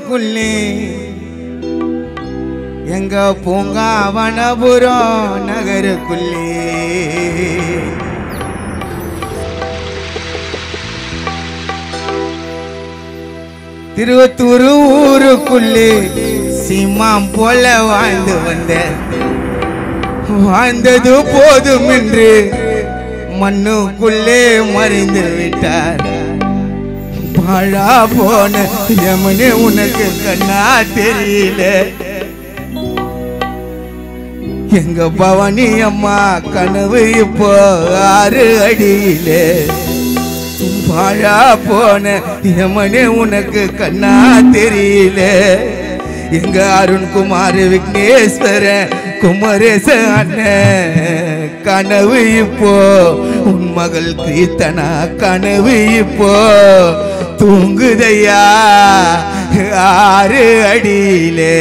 ஊருக்குள்ளே எங்க பூங்காவனபுரம் நகருக்குள்ளே திருவத்தூர் ஊருக்குள்ளே சீமாம் போல வாழ்ந்து வந்த வாழ்ந்தது போதும் என்று மண்ணுக்குள்ளே மறைந்து விட்டார் பாழா போன யமுனே உனக்கு கண்ணா தெரியல எங்க பவானி அம்மா கனவு இப்போ ஆறு அடியில பாழா போன யமனே உனக்கு கண்ணா தெரியல எங்க அருண்குமார் விக்னேஸ்வர குமரேச அண்ணன் கனவு இப்போ உன் மகள் கீர்த்தனா கனவு இப்போ தூங்குதையா ஆறு அடியிலே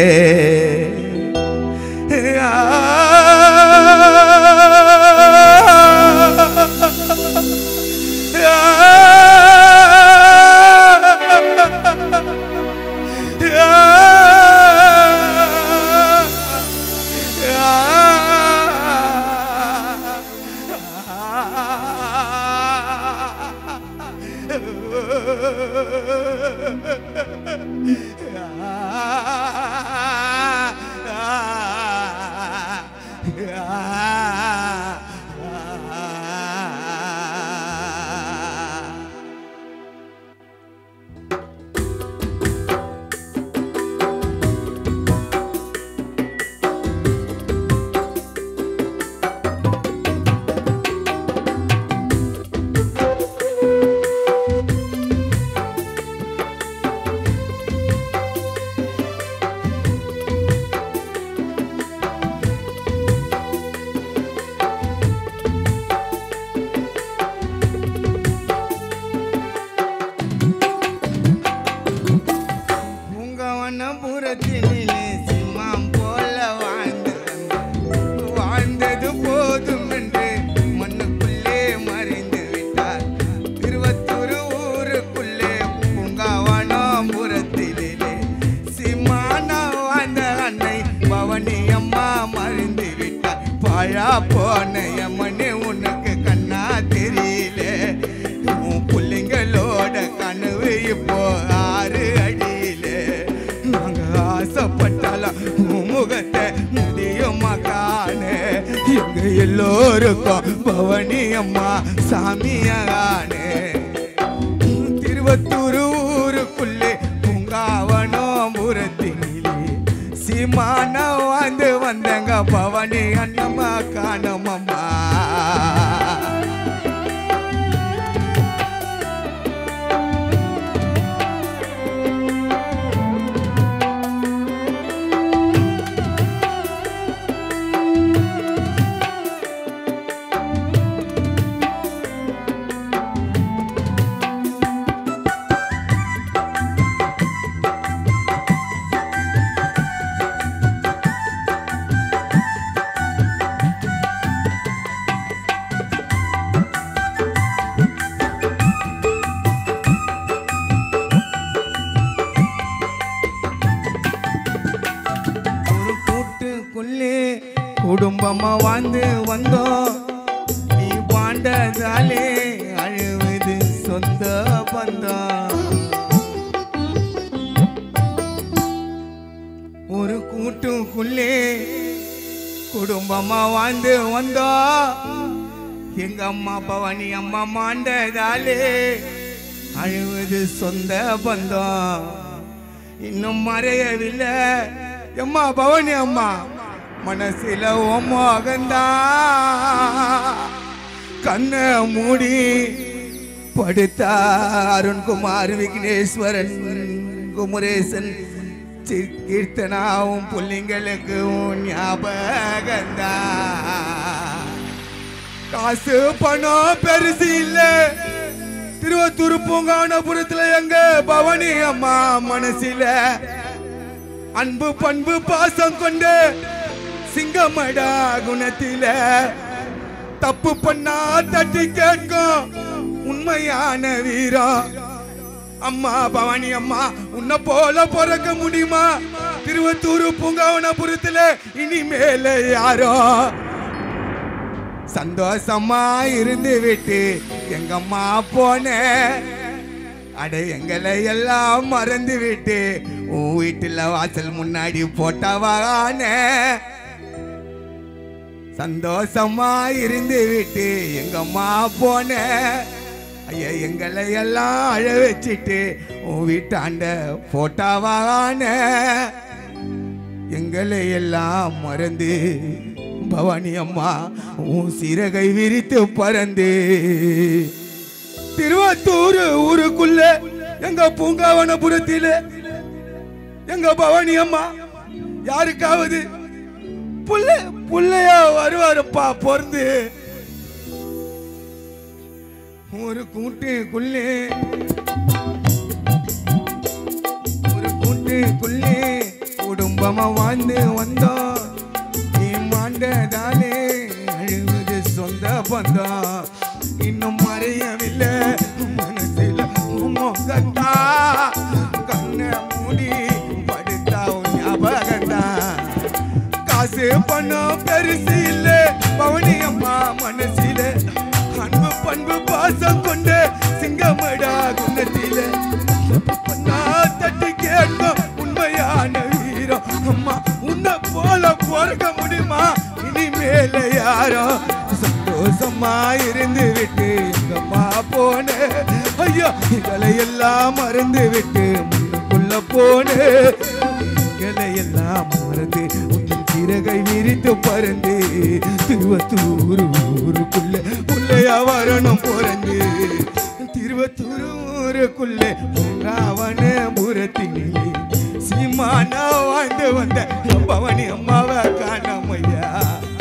பூங்கவனபுரத்தினிலே சிம்மாம் போல வாழ்ந்து வந்த வாழ்ந்தது போதும் என்று மண்ணுக்குள்ளே மறைந்து விட்டார் திருவத்தூர் ஊருக்குள்ளே பூங்காவனபுரத்திலே சிம்மான வாழ்ந்த அன்னை பவனி அம்மா மறைந்து விட்டார் பாழா போன யமனே உனக்கு கண்ணா தெரியல உன் பிள்ளைங்களோட கனவு இப்போ ஆறு அடியில நாங்க ஆசைப்பட்டாலும் உன் முகத்தை முடியுமா காண எங்க எல்லோருக்கும் பவனி அம்மா சாமியானே திருவத்தூர் ஊருக்குள்ளே பூங்காவனோபுரத்தினிலே சீமான வந்து வந்தங்க பவனி அண்ணம்மா காணமம்மா ஒரு கூட்டுக்குள்ளே குடும்பமா வாழ்ந்து வந்தோம் நீ பாண்டதாலே அழுவது சொந்த பந்தம் ஒரு கூட்டுக்குள்ளே குடும்பமா வாழ்ந்து வந்தோம் எங்க அம்மா பவானி அம்மா மாண்டதாலே அழுவது சொந்த பந்தம் இன்னும் மறையவில்லை அம்மா பவானி அம்மா மனசில ஓமோகந்தா கண்ணை மூடி படுத்தா அருண்குமார் விக்னேஸ்வரன் குமரேசன் சி- கீர்த்தனாவும் புள்ளிங்களுக்கு உன் ஞாபகந்தா காசு பணம் பெருசு இல்ல திருவத்தூர் பூங்கானபுரத்துல எங்க பவானி அம்மா மனசில அன்பு பண்பு பாசம் கொண்டு சிங்கமடா குணத்தில தப்பு பண்ணா தட்டி கேட்கும் உண்மையான வீரம் அம்மா பவானி அம்மா உன்னை போல பிறக்க முடியுமா திருவத்தூர் பூங்காவனபுரத்துல இனிமேல யாரோ சந்தோஷமா இருந்து விட்டு எங்க அம்மா போன அட எங்களை எல்லாம் மறந்து விட்டு உன் வீட்டுல வாசல் முன்னாடி போட்டவான சந்தோஷமா இருந்து விட்டு எங்க அம்மா போன ஐயா எங்களை எல்லாம் அழ வச்சுட்டு உன் வீட்டாண்ட போட்டாவான எங்களை எல்லாம் மறந்து பவானி அம்மா உன் சிறகை விரித்து பறந்து திருவத்தூர் ஊருக்குள்ள எங்க பூங்காவனபுரத்தில எங்க பவானி அம்மா யாருக்காவது புள்ள புள்ளையா வருவாருப்பா பொறந்து ஒரு கூட்டுக்குள்ளே ஒரு கூட்டுக்குள்ளே குடும்பமா வாழ்ந்து வந்தோம் நீ மாண்டதாலே அழுவது சொந்த பந்தம் இன்னும் மறையவில்லை மனசில் முகத்தா கண்ணை மூடி படுத்தா உன் ஞாபகம்தான் காசு பணம் பெருசு இல்ல பவனி அம்மா மனசில அன்பு பண்பு பாசம் கொண்ட சிங்கமடா குணத்தில பொன்னா தட்டி கேட்கும் உண்மையான வீரம் அம்மா உன்னை போல பிறக்க முடியுமா இனிமேல யாரோ சந்தோஷமா இருந்து விட்டு எங்கம்மா போன ஐயா இகளை எல்லாம் மறந்து விட்டு முன்னுக்குள்ள போன இகளை எல்லாம் மறந்து உன் சிறகை விரித்து பறந்து திருவத்தூர் ஊருக்குள்ள உள்ளையா வரணும் பிறந்து திருவத்தூர் ஊருக்குள்ள பூங்காவன புறத்தினிலே சீமானா வாழ்ந்து வந்த பவனி அம்மாவை காணமையா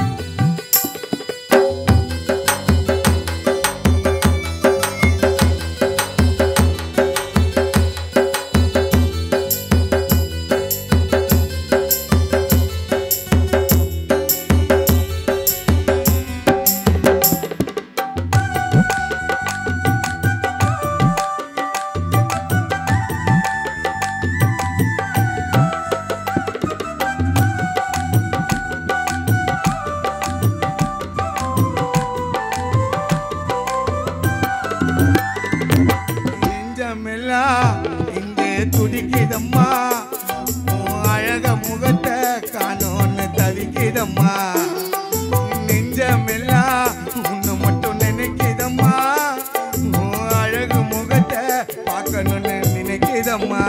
நெஞ்சமெல்லாம் இங்கே துடிக்குதம்மா உன் அழக முகத்தை காணோன்னு தவிக்குதம்மா நெஞ்சமெல்லாம் உன்னை மட்டும் நினைக்குதம்மா உன் அழகு முகத்தை பார்க்கணும்னு நினைக்குதம்மா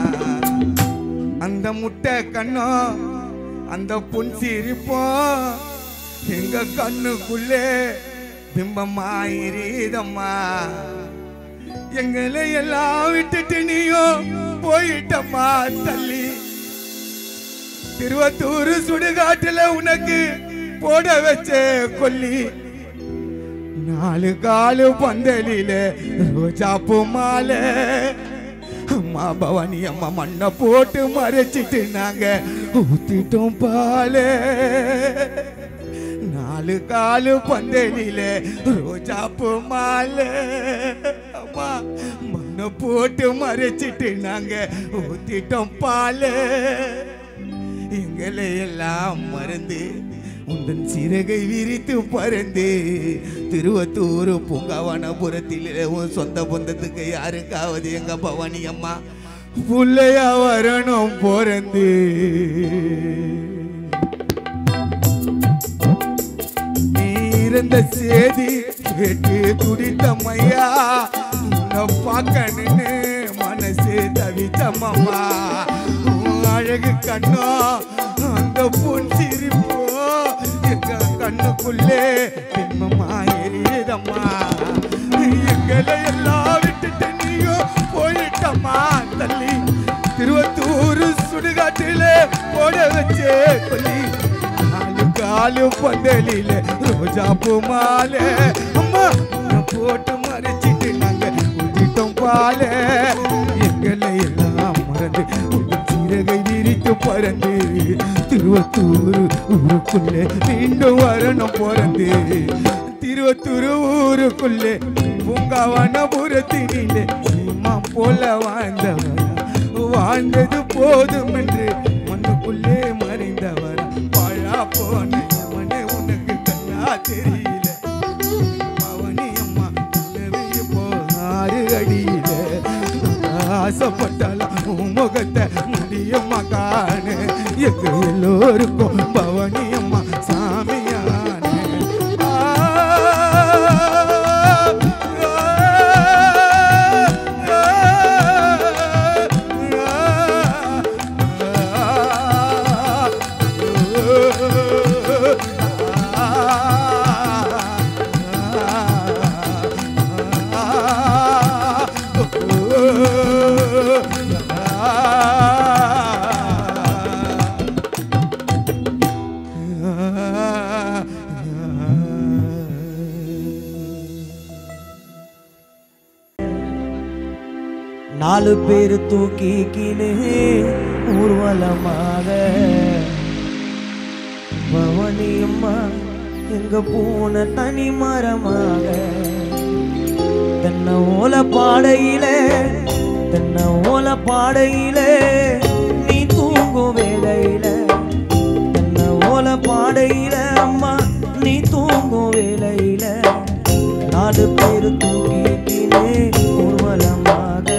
அந்த முட்டை கண்ணம் அந்த பொன் சிரிப்போம் எங்க கண்ணுக்குள்ளே பிம்பமாயிருதம்மா எங்களை எல்லாம் விட்டுட்டு நீயும் போயிட்டம்மா தள்ளி திருவத்தூர் சுடுகாட்டுல உனக்கு போட வச்ச கொல்லி நாலு காலு பந்தலில ரோஜாப்பு மாலை அம்மா பவானி அம்மா மண்ணை போட்டு மறைச்சிட்டு நாங்க ஊத்திட்டோம் பாலே நாலு காலு பந்தலில ரோஜாப்பு மாலை அம்மா மண்ணை போட்டு மறைச்சிட்டு நாங்க ஊத்திட்டோம் பாலே எங்களை எல்லாம் மறந்து உந்தன் சிறகை விரித்து பறந்து திருவத்தூர் பூங்காவனபுரத்தில் உன் சொந்த பந்தத்துக்கு யாருக்காவது எங்க பவானி அம்மா புள்ளையா வரணும் பிறந்து நீ இருந்த சேதி கேட்டு துடித்தம்மையா உன்னை பார்க்கணுன்னு மனசு தவித்தம்மா உன் அழகு கண்ணோ அந்த பொன் சிரிப்போ எங்க கண்ணுக்குள்ளே பின்பமா எரியுதம்மா எங்களை எல்லாம் விட்டுட்டு நீயும் போயிட்டம்மா தள்ளி திருவத்தூர் சுடுகாட்டிலே போட வச்சே கொல்லி நாலு காலு பந்தலில ரோஜா பூ மாலை அம்மா உன்னை போட்டு மறைச்சிட்டு நாங்க ஊத்திட்டோம் பாலே எங்களை எல்லாம் மறந்து உங்கள் சிறகை விரித்து பறந்து திருவத்தூர் ஊருக்குள்ளே மீண்டும் வரணும் பிறந்து திருவத்தூர் ஊருக்குள்ளே பூங்காவனபுரத்தினிலே சீமா போல வாழ்ந்தவரா வாழ்ந்தது போதும் என்று மண்ணுக்குள்ளே மறைந்தவரா வாழா போன எவனே உனக்கு கண்ணா தெரியல பவனி அம்மா கனவு இப்போ ஆறு அடியில ஆசைப்பட்டாலும் உன் முகத்தை முடியுமா காணு எங்க எல்லோருக்கும் பவனி அம்மா சாமியான நாலு பேர் தூக்கிக்கினு ஊர்வலமாக பவனி அம்மா எங்க போன தனி மரமாக தென்ன ஓல பாடையில தென்ன ஓல பாடையில நீ தூங்கும் வேலையில தென்ன ஓல பாடையில அம்மா நீ தூங்கும் வேலையில நாலு பேர் தூக்கிக்கினே ஊர்வலமாக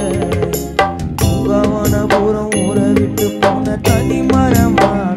புகவனபுரம் ஊற விட்டு போன தனி மரமாக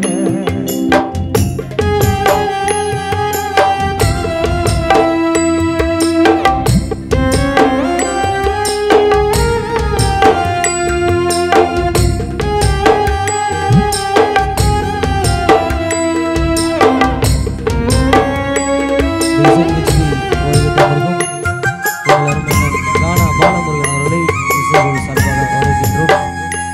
தேசம் நிச்சயம் வருகின்றவர்களும் எங்கள் அருமையான கானா பாலமுருகன் அவர்களை இசைக்குழு சார்பாக வரவேற்கின்றோம்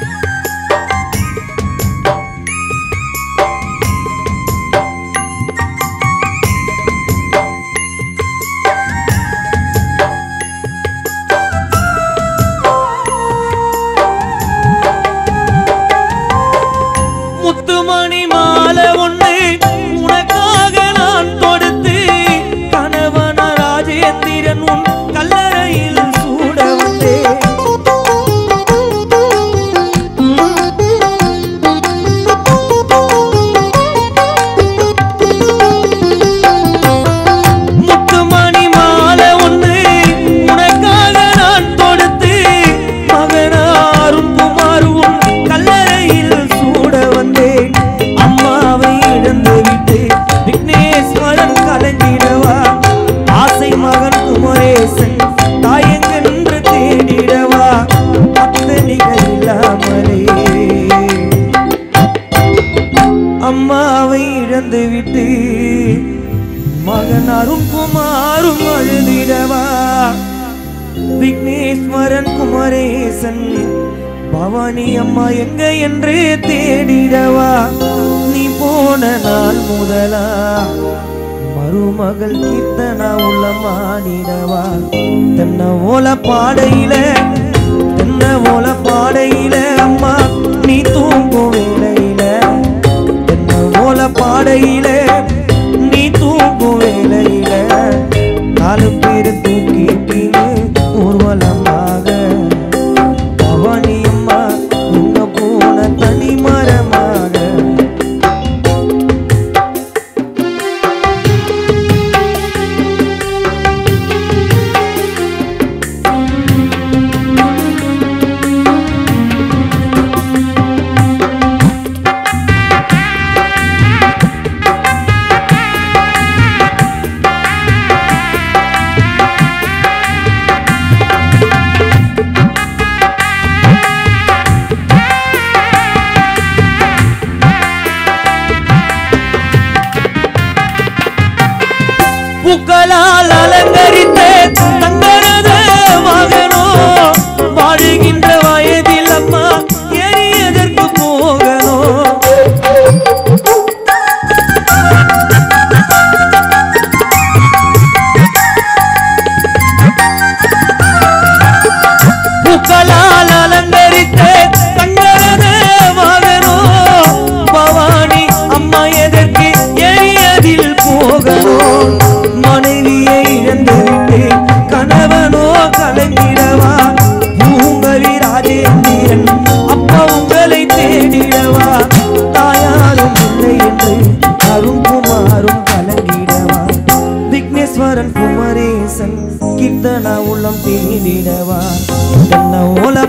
முத்துமணி மாலை ஒண்ணு உனக்காக நான் தொடுத்து கணவன ராஜேந்திரன் உன் கல்லறையில் சூட வந்தேன் முத்துமணி மாலை ஒண்ணு உனக்காக நான் தொடுத்து மகனாரும் குமாரும் கல்லறையில் சூட வந்தேன் அம்மாவை இழந்து விட்டு விக்னேஸ்வரன் கலங்கிடவா ஆசை மகன் குமரேசன் தாயங்கென்று தேடிடவா அத்தனிகள் இல்லாமலே அம்மாவை இழந்து விட்டு மகன் அருண்குமாரும் அழுதிடவா விக்னேஸ்வரன் குமரேசன் பவானி அம்மா எங்க என்று தேடிடவா நீ போன நாள் முதலா மருமகள் கீர்த்தனா உள்ள மாடிடவா தென்ன ஓல பாடையில தென்ன ஓல பாடையில அம்மா நீ தூங்கும் வேளையில தென்ன ஓல பாடையில நீ தூங்கும் வேளையில நாலு பேர் தூக்கிட்டீங்க ஊர்வலமாக பவானி அம்மா உங்க போன தனி மரமாக ஆ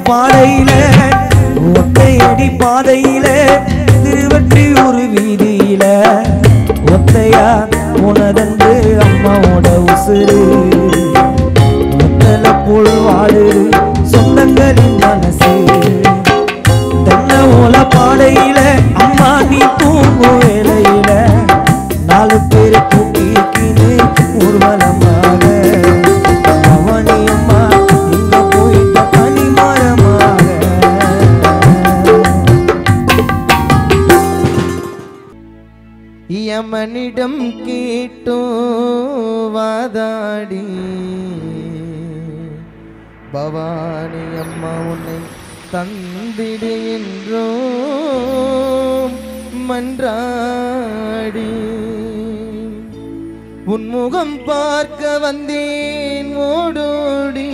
பாடையில ஒத்தையடி பாதையில திருவற்றி ஒரு வீதியில ஒத்தையா உனதன்று அம்மாவோட உசுறு முத்தல போல் வாழுது சொந்தங்களின் மனசு தென்னை ஓல பாடையில அம்மா நீ தூங்கும் வேலையில நாலு பேர் கூட்டிக்கின்னு ஊர்வலமாக பவானி அம்மா இங்க போயிட்ட பனிமரமாக யமனிடம் கேட்டோ வாதாடி பவானி அம்மா உன்னை தந்திடு என்றோ மன்றாடி உன்முகம் பார்க்க வந்தேன் ஓடோடி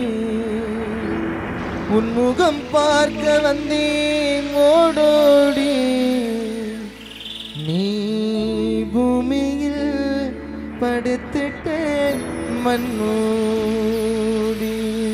உன்முகம் பார்க்க வந்தேன் ஓடோடி நீ பூமியில் படுத்துட்ட மண்ணோடி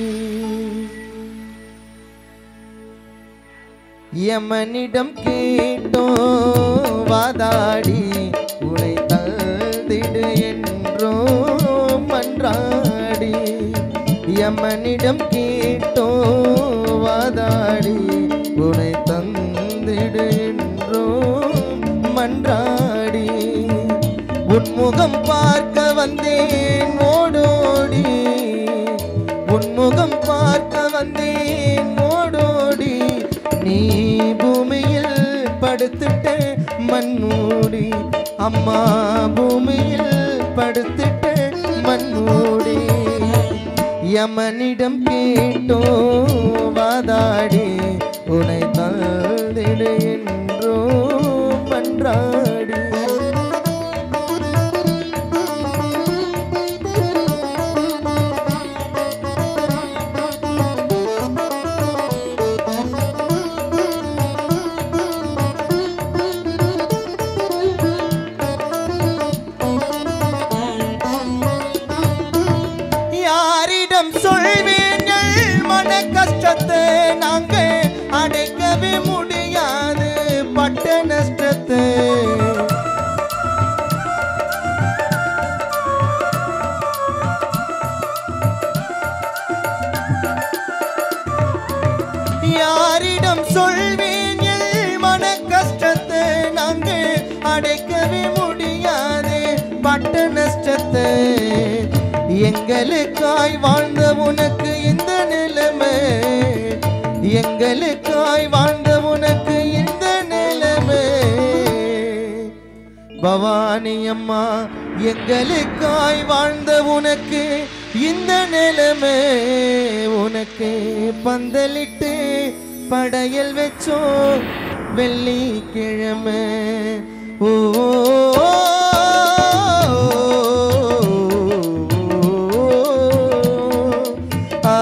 யமனிடம் கேட்டோ வாதாடி உனை தந்திடு என்றோ மன்றாடி யமனிடம் கேட்டோ வாதாடி உனை தந்திடு என்றோ மன்றாடி உன்முகம் பார்க்க வந்தேன் ஓடோடி உன்முகம் பார்க்க வந்தேன் ஓடோடி நீ பூமியில் படுத்துட்ட மண்ணூடி அம்மா பூமியில் படுத்துட்ட மண்ணூடி யமனிடம் கேட்டோ வாதாடி உனை தந்திடு என்றோ பன்றாடி யாரிடம் சொல்வீங்கள் மன கஷ்டத்தை நாங்க அடைக்கவே முடியாது பட்ட நஷ்டத்தை யாரிடம் சொல்வீங்கள் மன கஷ்டத்தை நாங்க அடைக்கவே முடியாது பட்ட நஷ்டத்தை எங்களுக்காய் வாழ்ந்த உனக்கு இந்த நிலைமை எங்களுக்காய் வாழ்ந்த உனக்கு இந்த நிலைமை பவானி அம்மா எங்களுக்காய் வாழ்ந்த உனக்கு இந்த நிலைமை உனக்கு பந்தலிட்டு படையல் வச்சோம் வெள்ளிக்கிழமை ஓ ஆ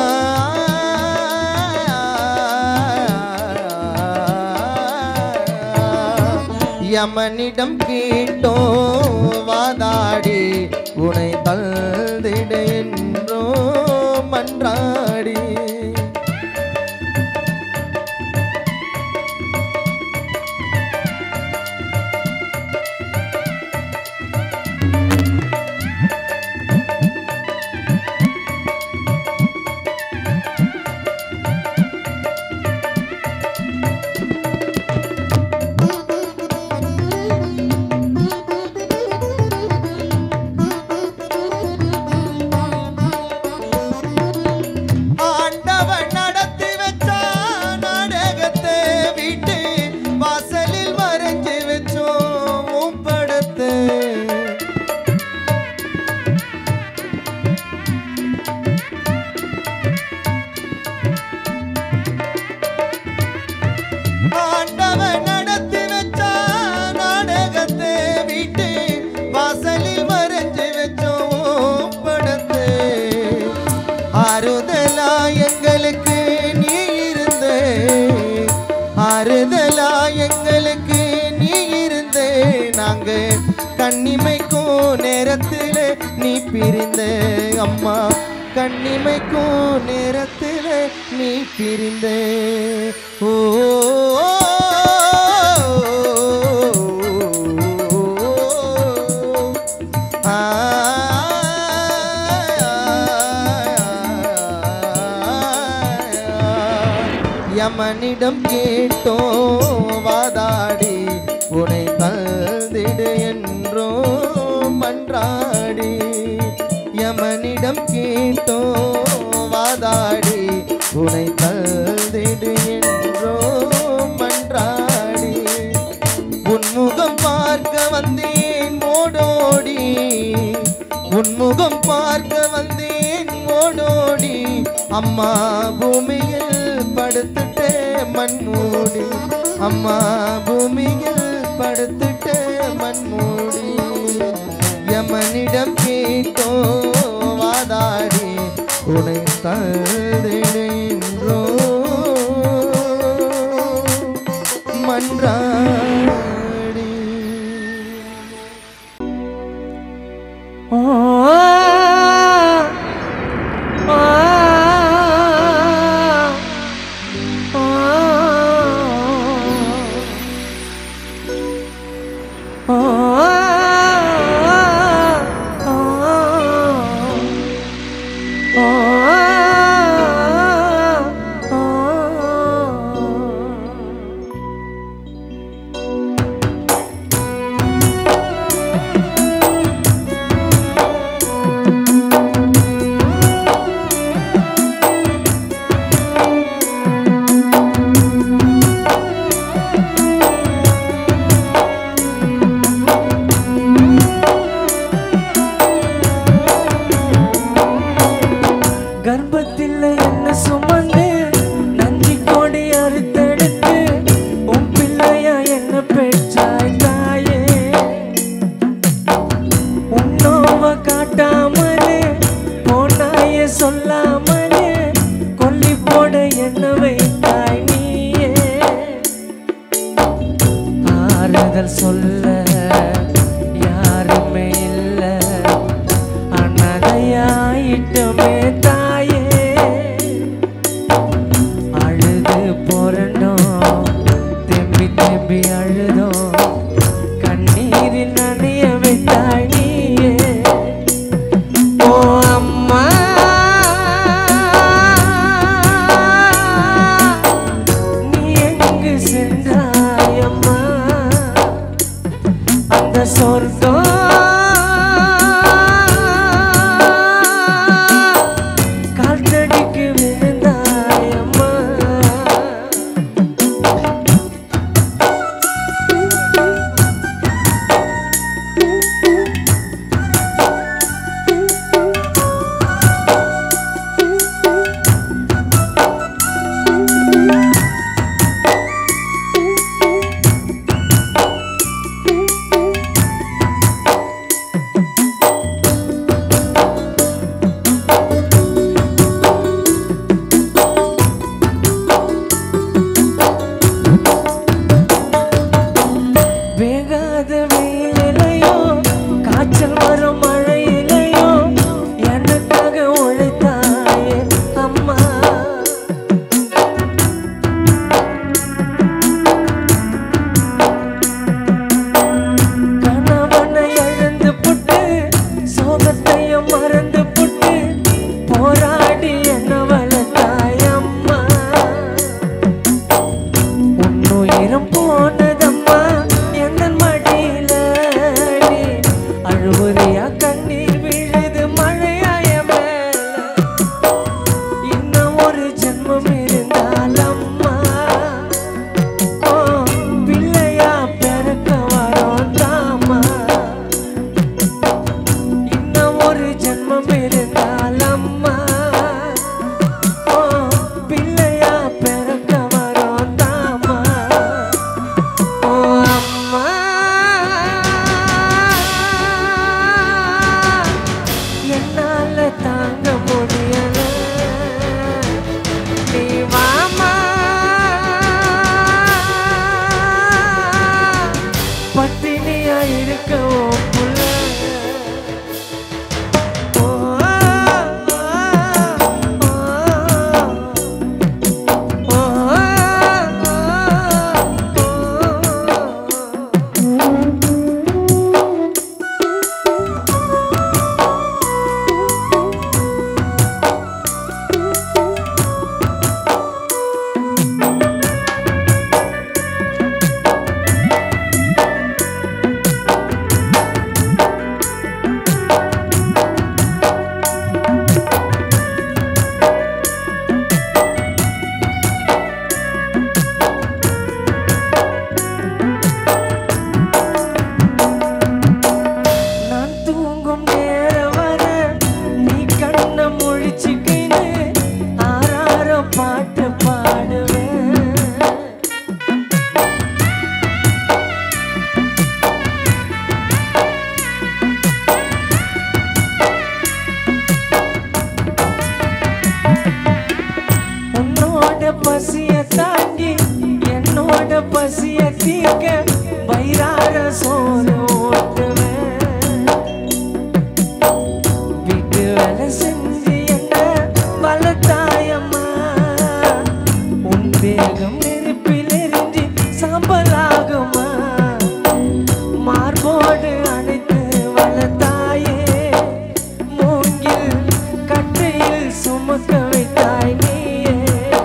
யமனிடம் கேட்டோ வாதாடி உனை தந்திட என்றோ மன்றாடி ஆண்டவன் நடத்தி வச்ச நாடகத்தை வீட்டு வாசலில் வரைஞ்சு வச்சோம் உன் படத்தை ஆண்டவன் நடத்தி வச்ச நாடகத்தை வீட்டு வாசலில் வரைஞ்சு வச்சோம் உன் படத்தை ஆறுதலா எங்களுக்கு நீ இருந்த ஆறுதலா எங்களுக்கு நீ இருந்த நாங்க கண்ணிமைக்கும் நேரத்தில் நீ பிரிந்த அம்மா கண்ணிமைக்கும் நேரத்தில் நீ பிரிந்தே ஓ ஆ யமனிடம் கேட்டோ வாதாடி உனை தந்திடு என்றோ மன்றாடி யமனிடம் கேட்டோ வாதாடி உனை தந்திடு என்றோ மன்றாடி உன்முகம் பார்க்க வந்தேன் ஓடோடி உன்முகம் பார்க்க வந்தேன் ஓடோடி அம்மா பூமியில் படுத்துட்டே மண்மூடி அம்மா பூமியில் படுத்துட்டே மண்மூடி யமனிடம் கேட்டோ வாதாடி உனை தந்திடோ மன்றாடி ஆ ஆ கர்ப்பத்தில் என்ன சுமந்து நன்றி கோடி அறுத்தெடுத்து உன் பிள்ளையா என்ன பெற்றாய் தாயே உன்னோவ காட்டாமலே போனாய சொல்லாமலே கொல்லி போட என்ன வைத்தாய் நீயே ஆறுதல் சொல்ல யாருமே இல்ல அனதையாயிட்டமே தாயே அழுது புரண்டோம் திரும்பி திரும்பி அழுதோம் கண்ணீரில் நனைய விட்டாய் நீயே ஓ அம்மா நீ எங்கு சென்றாய் அம்மா அந்த சொர்க்கம் கால் தடிக்கு விழுந்தாய் அம்மா தேகம் நெருப்பில் எரிஞ்சு சாம்பலாகுமா மார்போடு அணைத்து வளர்த்தாயே மூங்கில் கட்டையில் சுமக்க வைத்தாய் நீயே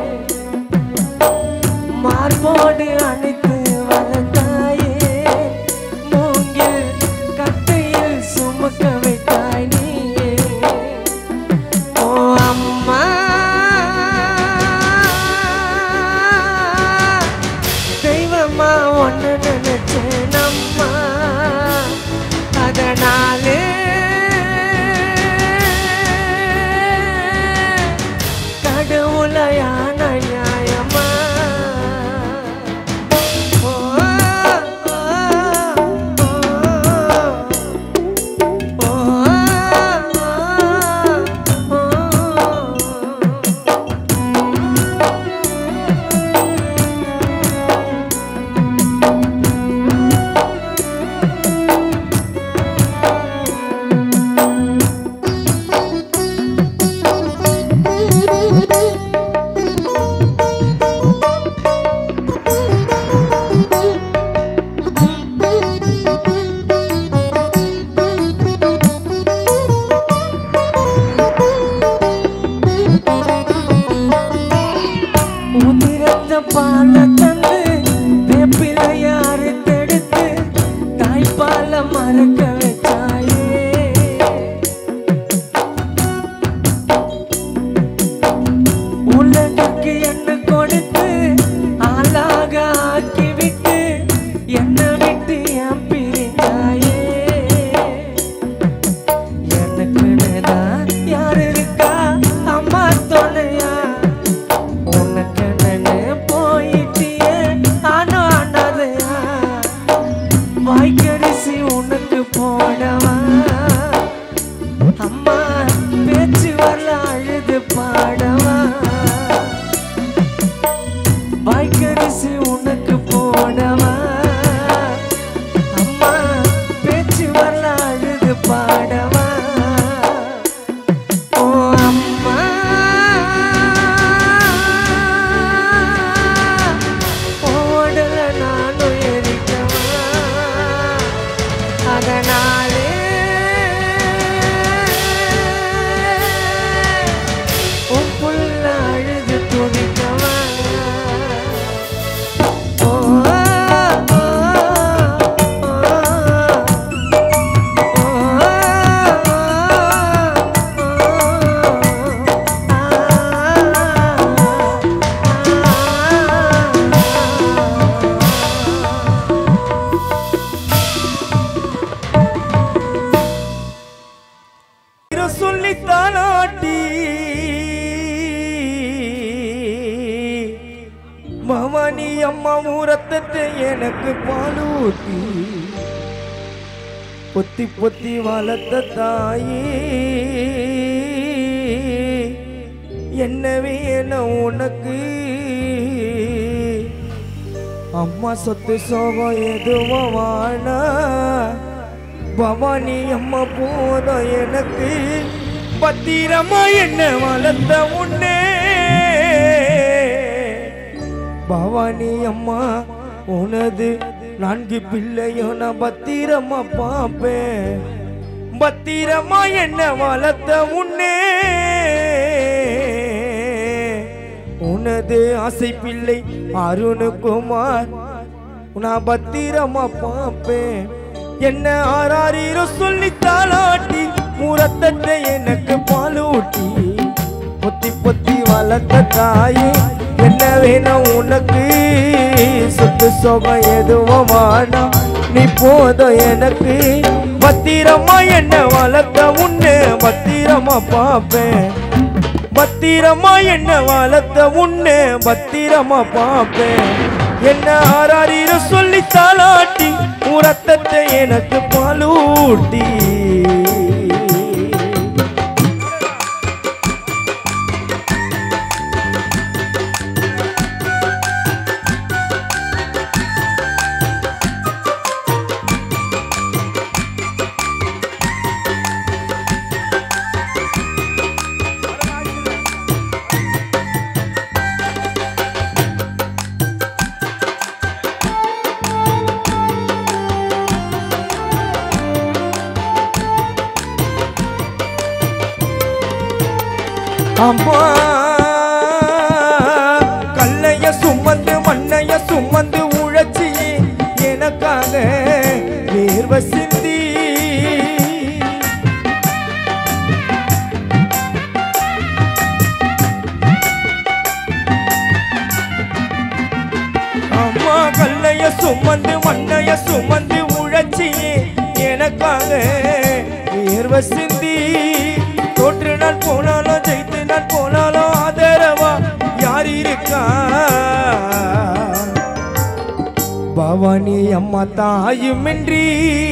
மார்போடு அணைத்து வளர்த்தாயே மூங்கில் கட்டையில் சுமக்க வைத்தாய் நீயே ஓ அம்மா தெய்வமா ஒன்று நினைச்சேன் அம்மா அதனாலே கடவுளையான நியாயமா ஓ, ஓ, ஓ, ஓ, ஓ. உதிரத்த பால தந்து வேப்பிலைய அறுத்தெடுத்து தாய்ப்பால மறக்க வச்சாயே உலகுக்கு என்ன கொடுத்து ஆளாக ஆக்கி விட்டு என்ன விட்டு என் பிரிஞ்சாயே எனக்குன்னுதான் யார் இருக்கா அம்மா துணையா உனக்கு நின்னு போயிட்டியே ஆனோ அண்ணாதையா வாய்க்கரிசி உனக்கு போடவா அம்மா பேச்சு வரல அழுது பாடவா வாய்க்கரிசி உனக்கு போடவா அம்மா பேச்சு வரல அழுது பாடவா ஓ அம்மா ஓடல நானும் எரிக்கவா அதனாலே உன் புள்ள அழுது துடிக்கவா ஓ, ஓ, சொல்லி தானாட்டி பவானி அம்மா ஊரத்தத்தை எனக்கு பாலூட்டி பொத்தி பொத்தி வளர்த்த தாயே என்ன வேணும் உனக்கு அம்மா சொத்து சோகம் எதுவும் வானா பவானி அம்மா போதும் எனக்கு பத்திரமா என்ன வளர்த்த உன்னே பவானி அம்மா உனது நான்கு பிள்ளையும் நான் பத்திரமா பார்ப்பேன் பத்திரமா என்ன வளர்த்த உன்னே உனது ஆசை பிள்ளை அருணுகுமார் நான் பத்திரமா பார்ப்பேன் என்ன ஆறாரீரோ சொல்லி தாளாட்டி மூரத்தத்தை எனக்கு பாலூட்டி பொத்தி பொத்தி வளர்த்த தாயே என்ன வேணும் உனக்கு சொத்து சோகம் எதுவும் வேணாம் நீ போதும் எனக்கு பத்திரமா என்ன வளர்த்த உன்னை பத்திரமா பார்ப்பேன் பத்திரமா என்ன வளர்த்த உன்னை பத்திரமா பார்ப்பேன் என்ன ஆறாரீர சொல்லி தாளாட்டி உரத்தத்தை எனக்கு பாலூட்டி அம்மா கல்லைய சுமந்து மண்ணைய சுமந்து உழைச்சி எனக்காக வேர்வ சிந்தி அம்மா கல்லைய சுமந்து மண்ணைய சுமந்து உழைச்சி எனக்காக வேர்வ சிந்தி தோற்று நான் போனாலும் ஜெயித்து நான் போனாலும் ஆதரவா யார் இருக்கா பவானி அம்மா தாயுமின்றி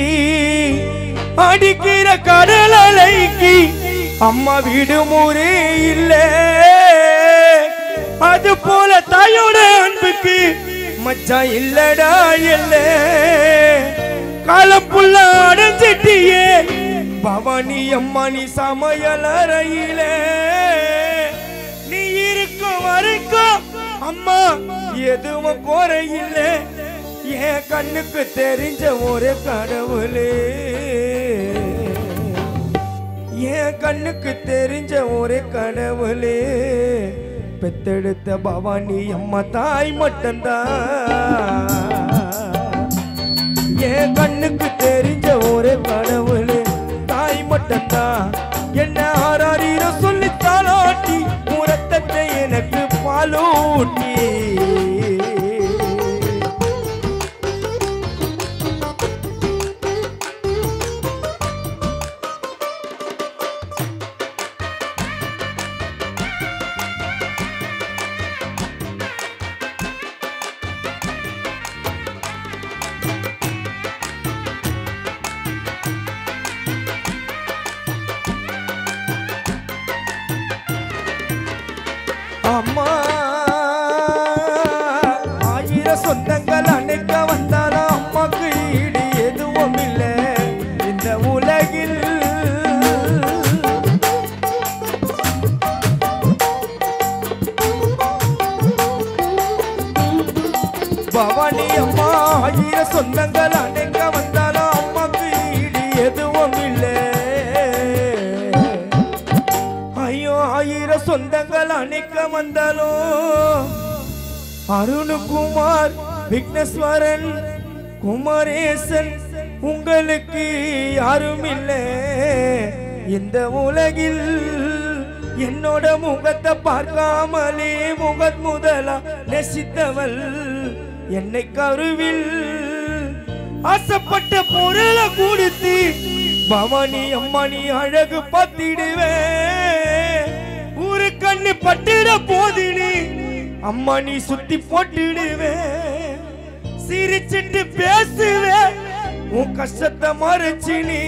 அடிக்கிற கடல் அலைக்கு அம்மா விடுமுறை இல்லை அது போல தாயோட அன்புக்கு மச்சான் இல்லடா இல்ல காலம் புள்ள அடைஞ்சிட்டியே பவானி அம்மா நீ சமையல் அறையில நீ இருக்கும் வரைக்கும் அம்மா எதுவும் குறையில்லை என் கண்ணுக்கு தெரிஞ்ச ஒரு கடவுளே என் கண்ணுக்கு தெரிஞ்ச ஒரு கடவுளே பெத்தெடுத்த பவானி அம்மா தாய் மட்டும்தான் என் கண்ணுக்கு தெரிஞ்ச ஒரு கடவுளே தாய் மட்டும்தான் என்ன ஆறாரீரோ சொல்லி தாளாட்டி உரத்தத்தை எனக்கு பாலூட்டி அம்மா ஆயிரம் சொந்தங்கள் அணைக்க வந்தாலும் அம்மாக்கு ஈடு எதுவும் இல்லை இந்த உலகில் பவானி அம்மா ஆயிரம் சொந்தங்கள் அணைக்க வந்தாலும் அம்மாக்கு ஈடு எதுவும் இல்லை ஐயோ ஆயிரம் சொந்தங்கள் அணைக்க வந்தாலும் அருணுகுமார் விக்னேஸ்வரன் குமரேசன் உங்களுக்கு யாரும் இல்லை இந்த உலகில் என்னோட முகத்தை பார்க்காமலே முகத் முதலா நெசித்தவள் என்னை கருவில் ஆசைப்பட்ட பொருளை கொடுத்து பவானி அம்மா நீ அழகு பார்த்திடுவே ஊரு கண்ணு பட்டிட போதினி அம்மா நீ சுத்தி போட்டுடுவே சிரிச்சிட்டு பேசுவே உன் கஷ்டத்தை மறைச்சு நீ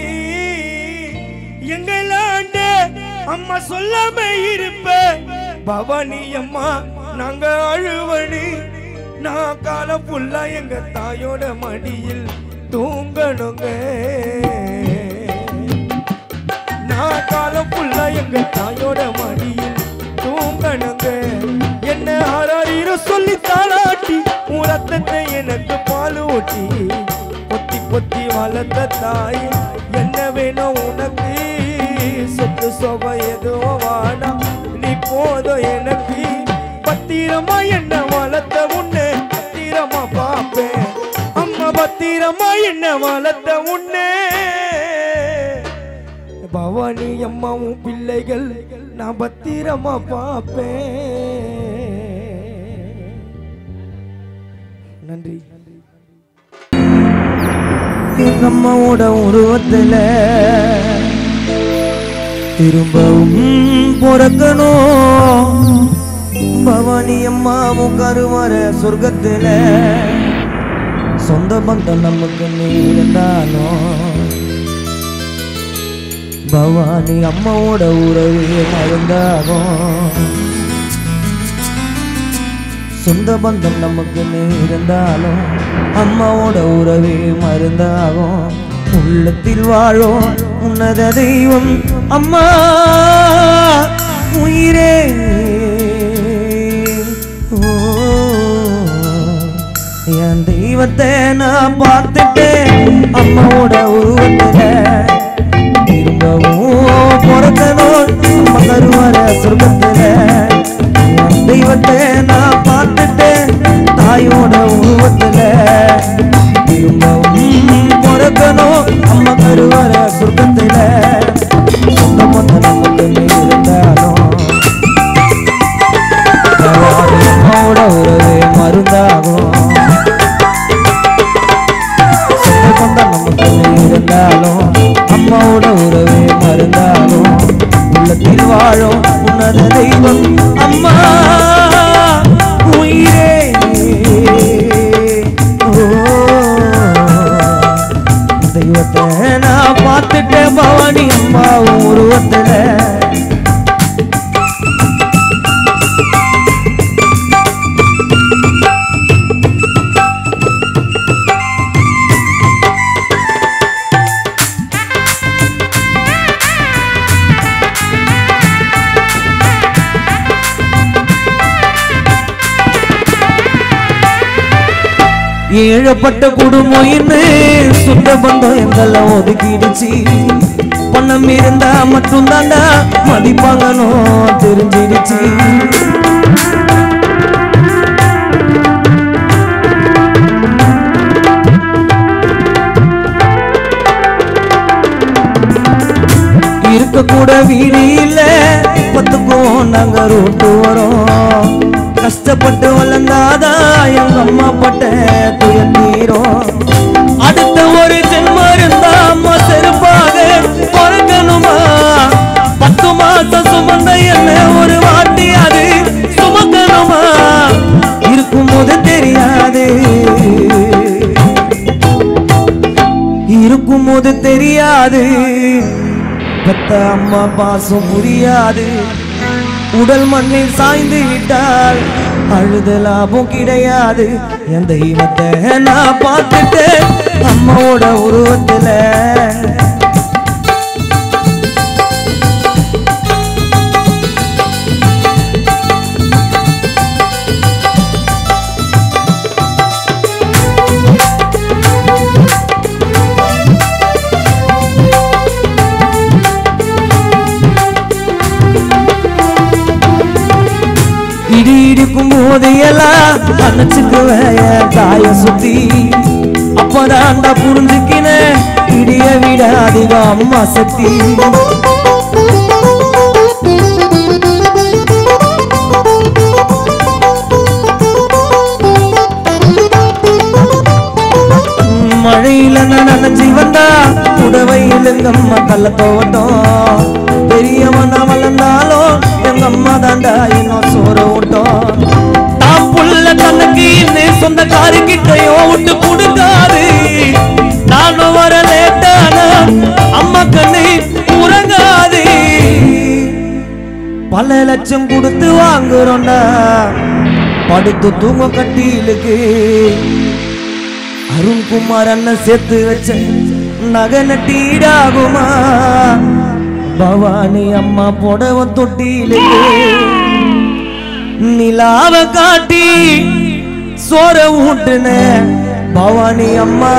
எங்களாண்ட அம்மா சொல்லாம இருப்ப பவானி அம்மா நாங்க அழுவணி நான் காலம் ஃபுல்லா எங்க தாயோட மடியில் தூங்கணுங்க நான் காலம் ஃபுல்லா எங்க தாயோட மடியில் தூங்கணுங்க என்ன ஆறாரீரோ சொல்லி தாளாட்டி உன் ரத்தத்தை எனக்கு பால் ஊட்டி பொத்தி பொத்தி வளர்த்த தாய் என்ன வேணும் உனக்கு சொத்து சொகம் எதுவும் வாடா நீ போதும் எனக்கு பத்திரமா என்ன வளர்த்த உன்னை பத்திரமா பாப்பேன் அம்மா பத்திரமா என்ன வளர்த்த உன்னை பவானி அம்மாவும் பிள்ளைகள் நான் பத்திரமா பார்ப்பேன் நன்றி எங்க அம்மாவோட உருவத்துல திரும்பவும் பிறக்கணும் பவானி அம்மாவும் கருவற சொர்க்கத்துல சொந்த பந்தம் நமக்கு நீ இருந்தாலும் பவானி அம்மாவோட உறவே மருந்தாகும் சொந்த பந்தம் நமக்கு நீ இருந்தாலும் அம்மாவோட உறவே மருந்தாகும் உள்ளத்தில் வாழும் உன்னத தெய்வம் அம்மா உயிரே ஓ, என் தெய்வத்தை நான் பார்த்துட்டேன் அம்மாவோட உருவத்துல திரும்பவும் பிறக்கணும் நம்ம கருவற சொர்க்கத்துல என் தெய்வத்தை நான் பார்த்துட்டேன் தாயோட உருவத்துல திரும்பவும் பிறக்கணும் அம்மா கருவற சொர்க்கத்துல சொந்த மொத்த நமக்கு நீ இருந்தாலும் பரவாயில்ல, அம்மாவோட உறவே மருந்தாகும் சொந்த பந்தம் நமக்கு இருந்தாலும் அம்மாவோட உறவே மருந்தாலும் உள்ளத்தில் வாழும் உன்னத தெய்வம் அம்மா உயிரே ஓ, தெய்வத்தை நான் பார்த்துட்டேன் பவானி அம்மா உருவத்துல ஏழப்பட்ட குடும்பம் இன்னு சொந்த பந்தம் எங்கெல்லாம் ஒதுக்கிடுச்சு பணம் இருந்தா மட்டும் தாண்டா மதிப்பாங்கனோ தெரிஞ்சிடுச்சு இருக்க கூட வீடு இல்ல பத்துக்கும் நாங்க ரோட்டு வரோம் கஷ்டப்பட்டு வளர்ந்தாதான் எங்க அம்மா பட்ட துயர் தீரும் அடுத்த ஒரு ஜென்மம் இருந்தா அம்மா செருப்பாக பிறக்கணுமா பத்து மாசம் சுமந்த என்ன ஒரு வாட்டி அது சுமக்கணுமா இருக்கும்போது தெரியாது இருக்கும்போது தெரியாது பெத்த அம்மா பாசம் புரியாது உடல் மண்ணில் சாய்ந்து விட்டால் அழுத லாபம் கிடையாது என் தெய்வத்தை நான் பார்த்துட்டேன் அம்மாவோட உருவத்துல இடி இடிக்கும் போது எல்லாம் அணைச்சுக்குவேன் என் தாய சுத்தி அப்பதாண்டா புரிஞ்சுக்கின இடிய விட அதிகம் அம்மா சக்தி மழையில நான் நனைஞ்சி வந்தா புடவையில் எங்க அம்மா கள்ள தோட்டம் பெரியவனா வளர்ந்தாலும் எங்க அம்மா தாண்டா இன்னும் சோற ஊட்டம் தான் புள்ள கண்ணுக்கு இன்னும் சொந்த காரு கிட்டையோ விட்டு கொடுக்காது நானும் வர லேட்டானா அம்மா கண்ணு உறங்காது பல லட்சம் கொடுத்து வாங்குறோம்டா படுத்து தூங்க கட்டிலுக்கு அருண்குமார் அண்ணன் சேர்த்து வச்ச நகை நட்டீடாகுமா பவானி அம்மா புடவ தொட்டிலே நிலாவ காட்டி சோற ஊட்டுன பவானி அம்மா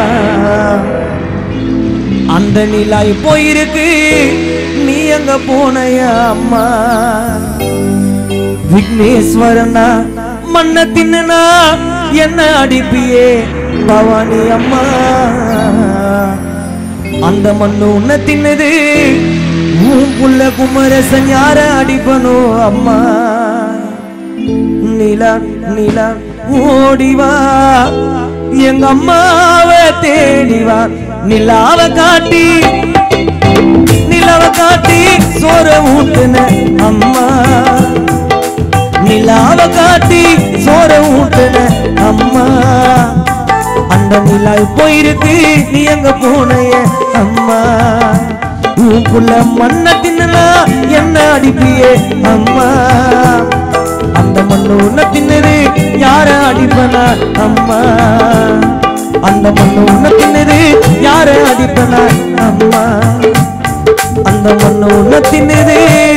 அந்த நிலா இப்போ இருக்கு நீ எங்க போனையா அம்மா விக்னேஸ்வரனா மண்ண தின்னுனா என்ன அடிப்பியே பவானி அம்மா அந்த மண்ணு உன்னை தின்னது உன் புள்ள குமரசன் யார அடிப்பனோ அம்மா நிலா நிலா ஓடிவா எங்க அம்மாவை தேடிவா நிலாவ காட்டி நிலவ காட்டி சோற ஊட்டுன அம்மா நிலாவ காட்டி சோற ஊட்டுன அம்மா அந்த நிலா இப்போ இருக்கு நீ எங்க போனைய அம்மா உனக்குள்ள மண்ண தின்னா என்ன அடிப்பியே அம்மா அந்த மண்ணு உன்ன தின்னது யார அடிப்பனா அம்மா அந்த மண்ணு உன்ன தின்னது யார அடிப்பனா அம்மா அந்த மண்ணு உன்ன தின்னது